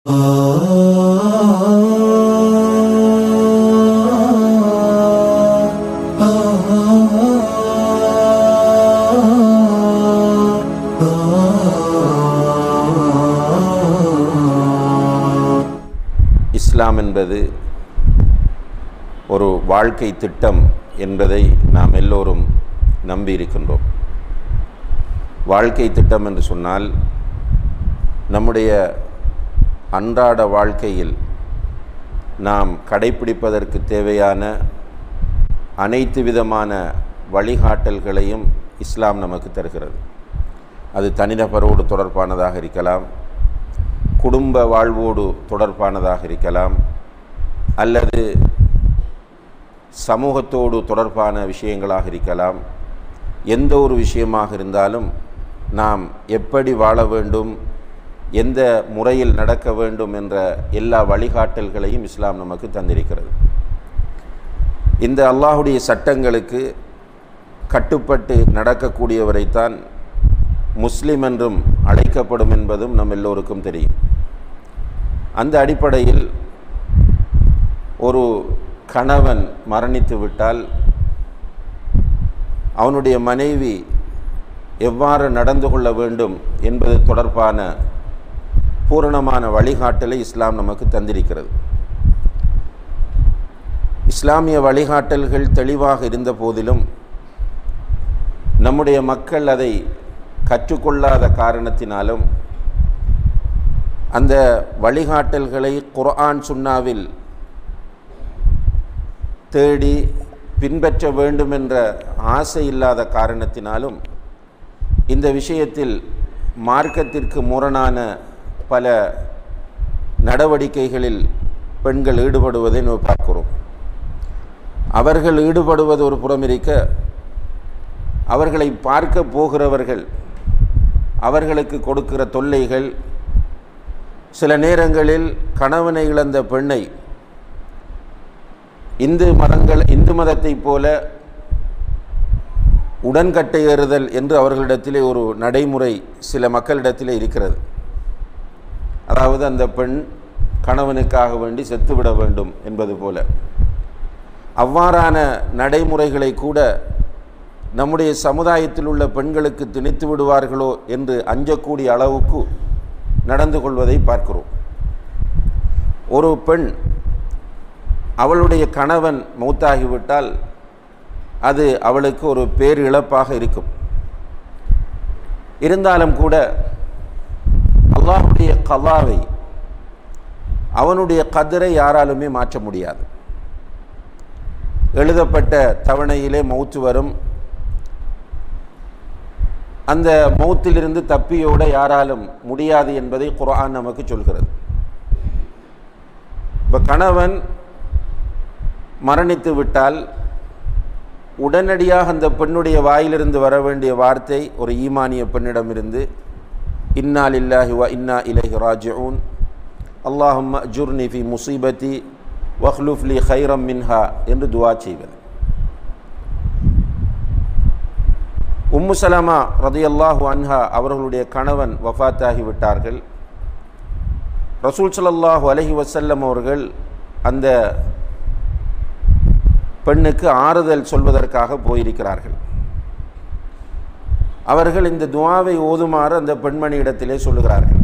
இஸ்லாம் என்பது ஒரு வாழ்க்கை திட்டம் என்பதை நாம் எல்லோரும் நம்பியிருக்கின்றோம் வாழ்க்கை திட்டம் என்று சொன்னால் நம்முடைய அன்றாட வாழ்க்கையில் நாம் கடைப்பிடிப்பதற்கு தேவையான அனைத்து விதமான வழிகாட்டல்களையும் இஸ்லாம் நமக்கு தருகிறது அது தனிநபரோடு தொடர்பானதாக இருக்கலாம் குடும்ப வாழ்வோடு தொடர்பானதாக இருக்கலாம் அல்லது சமூகத்தோடு தொடர்பான விஷயங்களாக இருக்கலாம் எந்த ஒரு விஷயமாக இருந்தாலும் நாம் எப்படி வாழ வேண்டும் எந்த முறையில் நடக்க வேண்டும் என்ற எல்லா வழிகாட்டல்களையும் இஸ்லாம் நமக்கு தந்திருக்கிறது இந்த அல்லாஹுடைய சட்டங்களுக்கு கட்டுப்பட்டு நடக்கக்கூடியவரைத்தான் முஸ்லிம் என்றும் அழைக்கப்படும் என்பதும் நம் எல்லோருக்கும் தெரியும் அந்த அடிப்படையில் ஒரு கணவன் மரணித்து விட்டால் அவனுடைய மனைவி எவ்வாறு நடந்து கொள்ள வேண்டும் என்பது தொடர்பான பூரணமான வழிகாட்டலை இஸ்லாம் நமக்கு தந்திருக்கிறது இஸ்லாமிய வழிகாட்டல்கள் தெளிவாக இருந்த போதிலும் நம்முடைய மக்கள் அதை கற்றுக்கொள்ளாத காரணத்தினாலும் அந்த வழிகாட்டல்களை குர்ஆன் சுன்னாவில் தேடி பின்பற்ற வேண்டும் என்ற ஆசை இல்லாத காரணத்தினாலும் இந்த விஷயத்தில் மார்க்கத்திற்கு முரணான பல நடவடிக்கைகளில் பெண்கள் ஈடுபடுவதை நாம் பார்க்கிறோம் அவர்கள் ஈடுபடுவது ஒரு புறம் இருக்க அவர்களை பார்க்க போகிறவர்கள் அவர்களுக்கு கொடுக்கிற தொல்லைகள் சில நேரங்களில் கணவனை இழந்த பெண்ணை இந்து மதங்கள் இந்து மதத்தைப் போல உடன்கட்டை ஏறுதல் என்று அவர்களிடத்திலே ஒரு நடைமுறை சில மக்களிடத்திலே இருக்கிறது அதாவது அந்த பெண் கணவனுக்காக வேண்டி செத்துவிட வேண்டும் என்பது போல அவ்வாறான நடைமுறைகளை கூட நம்முடைய சமுதாயத்தில் உள்ள பெண்களுக்கு திணித்து விடுவார்களோ என்று அஞ்சக்கூடிய அளவுக்கு நடந்து கொள்வதை பார்க்கிறோம் ஒரு பெண் அவளுடைய கணவன் மௌத்தாகிவிட்டால் அது அவளுக்கு ஒரு பேர் இழப்பாக இருக்கும் இருந்தாலும் கூட அல்லாஹுடைய கலாவை அவனுடைய கதிரை யாராலுமே மாற்ற முடியாது எழுதப்பட்ட தவணையிலே மௌத்து வரும் அந்த மௌத்திலிருந்து தப்பியோட யாராலும் முடியாது என்பதை குர்ஆன் நமக்கு சொல்கிறது இப்போ கணவன் மரணித்து விட்டால் உடனடியாக அந்த பெண்ணுடைய வாயிலிருந்து வர வேண்டிய வார்த்தை ஒரு ஈமானிய பெண்ணிடமிருந்து இன்னா லில்லாஹி வ இன்னா இலைஹி ராஜிஊன் அல்லாஹும் ஜுர்னி ஃபி முசீபத்தி வஹ்லுஃப்லி ஹைரம் மின்ஹா என்று துவா செய்வது உம்மு சலமா ரதியல்லாஹு அன்ஹா அவர்களுடைய கணவன் வஃத்தாகி விட்டார்கள் ரசூல் சல்லாஹூ அலஹி வசல்லம் அவர்கள் அந்த பெண்ணுக்கு ஆறுதல் சொல்வதற்காக போயிருக்கிறார்கள் அவர்கள் இந்த துவாவை ஓதுமாறு அந்த பெண்மணி இடத்திலே சொல்லுகிறார்கள்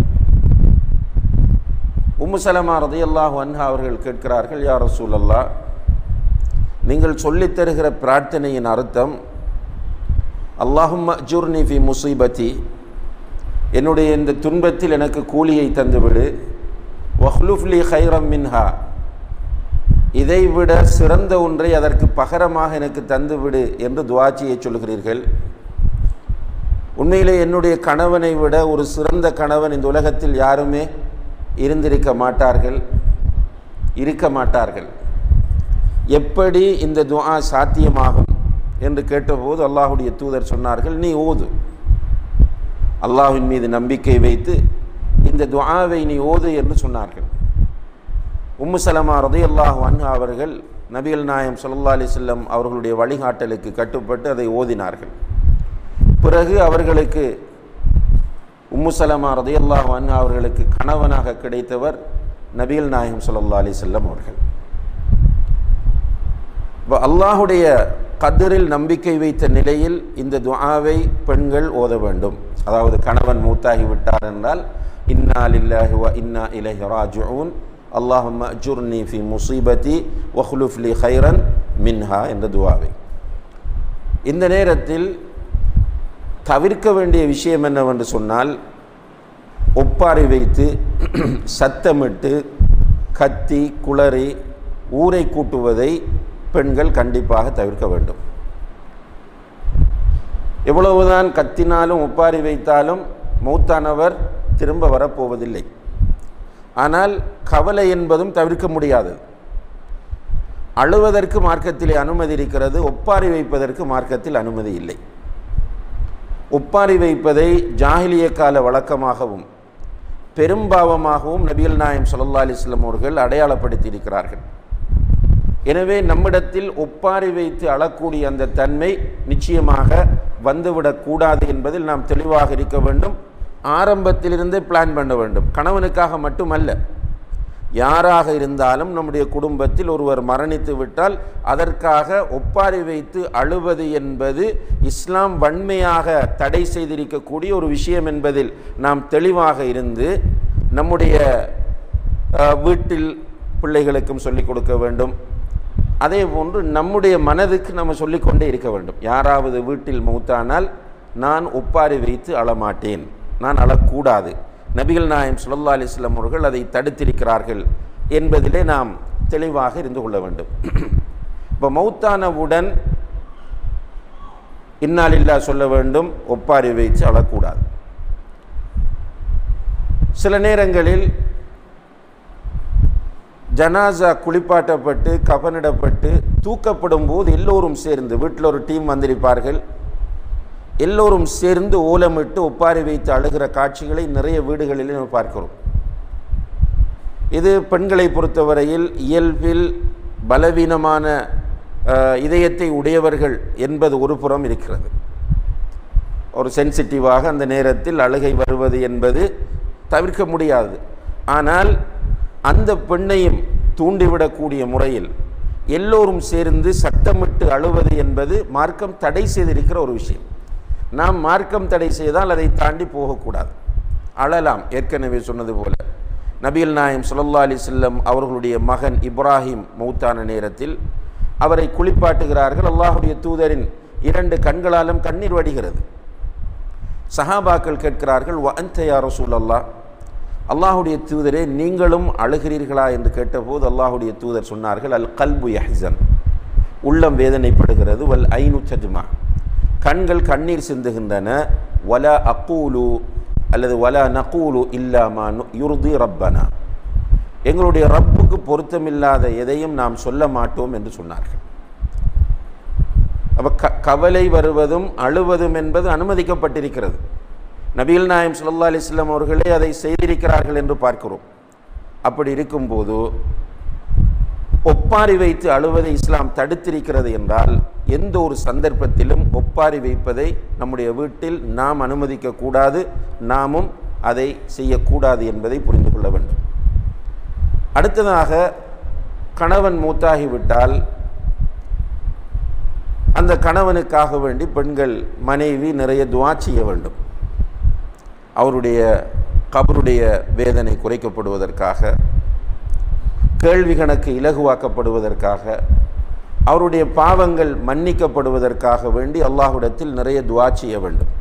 உம்மு சலமா ரதியல்லாஹு அன்ஹா அவர்கள் கேட்கிறார்கள் யார் ரசூல் அல்லா நீங்கள் சொல்லித் தருகிற பிரார்த்தனையின் அர்த்தம் அல்லாஹும் ஜுர்னி ஃபி முசீபத்தி என்னுடைய இந்த துன்பத்தில் எனக்கு கூலியை தந்துவிடு வஹ்லுஃப்லி ஹைரம் மின்ஹா இதைவிட சிறந்த ஒன்றை அதற்கு பகரமாக எனக்கு தந்துவிடு என்று துவாச்சியை சொல்கிறீர்கள் உண்மையிலே என்னுடைய கணவனை விட ஒரு சிறந்த கணவன் இந்த உலகத்தில் யாருமே இருந்திருக்க மாட்டார்கள் இருக்க மாட்டார்கள் எப்படி இந்த துவா சாத்தியமாகும் என்று கேட்டபோது அல்லாஹுடைய தூதர் சொன்னார்கள் நீ ஓது அல்லாஹின் மீது நம்பிக்கை வைத்து இந்த துஆவை நீ ஓது என்று சொன்னார்கள் உம்மு சலமா ரதி அல்லாஹ் அன்ஹா அவர்கள் நபிகள் நாயம் சல்லா அலி செல்லம் அவர்களுடைய வழிகாட்டலுக்கு கட்டுப்பட்டு அதை ஓதினார்கள் பிறகு அவர்களுக்கு உம்மு சலமா ரதியல்லாஹு அன்ஹா அவர்களுக்கு கணவனாக கிடைத்தவர் நபிகள் நாயகம் ஸல்லல்லாஹு அலைஹி வஸல்லம் அவர்கள் இப்போ அல்லாஹுடைய கதிரில் நம்பிக்கை வைத்த நிலையில் இந்த துஆவை பெண்கள் ஓத வேண்டும் அதாவது கணவன் மூத்தாகி விட்டார் என்றால் இன்னா லில்லாஹி வ இன்னா இலைஹி ராஜிஊன் அல்லாஹும்ம அஜுர்னி ஃபி முசீபதி வஹ்லுஃப் லி ஹைரன் மின்ஹா என்ற துஆவை இந்த நேரத்தில் தவிர்க்க வேண்டிய விஷயம் என்னவென்று சொன்னால் ஒப்பாரி வைத்து சத்தமிட்டு கத்தி குளறி ஊரை கூட்டுவதை பெண்கள் கண்டிப்பாக தவிர்க்க வேண்டும் எவ்வளவுதான் கத்தினாலும் ஒப்பாரி வைத்தாலும் மௌத்தானவர் திரும்ப வரப்போவதில்லை ஆனால் கவலை என்பதும் தவிர்க்க முடியாதது அழுவதற்கு மார்க்கத்திலே அனுமதி இருக்கிறது ஒப்பாரி வைப்பதற்கு மார்க்கத்தில் அனுமதி இல்லை ஒப்பாரி வைப்பதை ஜாகிலிய கால வழக்கமாகவும் பெரும்பாவமாகவும் நபிகள் நாயம் ஸல்லல்லாஹு அலைஹி வஸல்லம் அவர்கள் அடையாளப்படுத்தி இருக்கிறார்கள் எனவே நம்மிடத்தில் ஒப்பாரி வைத்து அழக்கூடிய அந்த தன்மை நிச்சயமாக வந்துவிடக்கூடாது என்பதில் நாம் தெளிவாக இருக்க வேண்டும் ஆரம்பத்திலிருந்தே பிளான் பண்ண வேண்டும் கணவனுக்காக மட்டுமல்ல யாராக இருந்தாலும் நம்முடைய குடும்பத்தில் ஒருவர் மரணித்து விட்டால் அதற்காக ஒப்பாரி வைத்து அழுவது என்பது இஸ்லாம் வன்மையாக தடை செய்திருக்கக்கூடிய ஒரு விஷயம் என்பதில் நாம் தெளிவாக இருந்து நம்முடைய அஹ், வீட்டில் பிள்ளைகளுக்கும் சொல்லிக் கொடுக்க வேண்டும் அதே போன்று நம்முடைய மனதுக்கு நம்ம சொல்லிக்கொண்டே இருக்க வேண்டும் யாராவது வீட்டில் மௌத்தானால் நான் ஒப்பாரி வைத்து அழமாட்டேன் நான் அழக்கூடாது நபிகள் நாயம் ஸல்லல்லாஹு அலைஹி வஸல்லம் அவர்கள் அதை தடுத்திருக்கிறார்கள் என்பதிலே நாம் தெளிவாக இருந்து கொள்ள வேண்டும் இப்போ மௌத்தானவுடன் இன்னாலில்லா சொல்ல வேண்டும் ஒப்பாரி வைத்து அழக்கூடாது சில நேரங்களில் ஜனாசா குளிப்பாட்டப்பட்டு கபனிடப்பட்டு தூக்கப்படும் போது எல்லோரும் சேர்ந்து வீட்டில் ஒரு டீம் வந்திருப்பார்கள் எல்லோரும் சேர்ந்து ஓலமிட்டு ஒப்பாரி வைத்து அழுகிற காட்சிகளை நிறைய வீடுகளில் நம்ம பார்க்கிறோம் இது பெண்களை பொறுத்தவரையில் இயல்பில் பலவீனமான அஹ், இதயத்தை உடையவர்கள் என்பது ஒரு புறம் இருக்கிறது ஒரு சென்சிட்டிவாக அந்த நேரத்தில் அழுகை வருவது என்பது தவிர்க்க முடியாது ஆனால் அந்த பெண்ணையும் தூண்டிவிடக்கூடிய முறையில் எல்லோரும் சேர்ந்து சத்தமிட்டு அழுவது என்பது மார்க்கம் தடை செய்திருக்கிற ஒரு விஷயம் நாம் மார்க்கம் தடை செய்தால் அதை தாண்டி போகக்கூடாது அழலாம் ஏற்கனவே சொன்னது போல நபிகள் நாயம் ஸல்லல்லாஹு அலைஹி வஸல்லம் அவர்களுடைய மகன் இப்ராஹிம் மௌத்தான நேரத்தில் அவரை குளிப்பாட்டுகிறார்கள் அல்லாஹுடைய தூதரின் இரண்டு கண்களாலும் கண்ணீர் வடிகிறது சஹாபாக்கள் கேட்கிறார்கள் வ அன்த யா ரசூலல்லாஹ் அல்லாஹுடைய தூதரே நீங்களும் அழுகிறீர்களா என்று கேட்டபோது அல்லாஹுடைய தூதர் சொன்னார்கள் அல் கல்பு யஹ்சன் உள்ளம் வேதனைப்படுகிறது வல் ஐனு சஜ்மா கண்கள் கண்ணீர் சிந்துகின்றன வல அக்கூலு அல்லது வல நகூலு இல்லாமா யுருதி ரப்பனா எங்களுடைய ரப்புக்கு பொருத்தமில்லாத எதையும் நாம் சொல்ல மாட்டோம் என்று சொன்னார்கள் அப்போ க கவலை வருவதும் அழுவதும் என்பது அனுமதிக்கப்பட்டிருக்கிறது நபிகள் நாயம் ஸல்லல்லாஹு அலைஹி வஸல்லம் அவர்களே அதை செய்திருக்கிறார்கள் என்று பார்க்கிறோம் அப்படி இருக்கும்போது ஒப்பாரி வைத்து அழுவதை இஸ்லாம் தடுத்திருக்கிறது என்றால் எந்த ஒரு சந்தர்ப்பத்திலும் ஒப்பாரி வைப்பதை நம்முடைய வீட்டில் நாம் அனுமதிக்க கூடாது நாமும் அதை செய்யக்கூடாது என்பதை புரிந்து கொள்ள வேண்டும் அடுத்ததாக கணவன் மூத்தாகிவிட்டால் அந்த கணவனுக்காக வேண்டி பெண்கள் மனைவி நிறைய துவா செய்ய வேண்டும் அவருடைய கபருடைய வேதனை குறைக்கப்படுவதற்காக கேள்வி கணக்கு இலகுவாக்கப்படுவதற்காக அவருடைய பாவங்கள் மன்னிக்கப்படுவதற்காக வேண்டி அல்லாஹ்விடத்தில் நிறைய துவா செய்ய வேண்டும்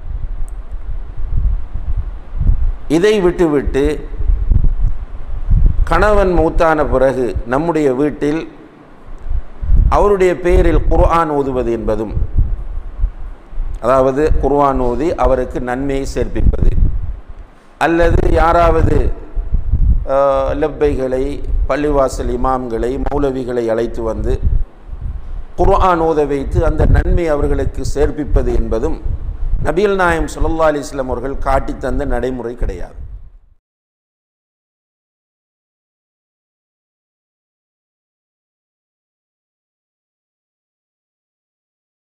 இதை விட்டுவிட்டு கணவன் மூத்தான பிறகு நம்முடைய வீட்டில் அவருடைய பெயரில் குர்ஆன் ஓதுவது என்பதும் அதாவது குர்ஆன் ஓதி அவருக்கு நன்மையை சேர்ப்பிப்பது அல்லது யாராவது அஹ், லெப்பைகளை பள்ளிவாசல் இமாம்களை மௌலவிகளை அழைத்து வந்து குர்ஆன் ஓத வைத்து அந்த நன்மை அவர்களுக்கு சேர்ப்பிப்பது என்பதும் நபிகள் நாயம் ஸல்லல்லாஹு அலைஹி வஸல்லம் அவர்கள் காட்டித் தந்த நடைமுறை கிடையாது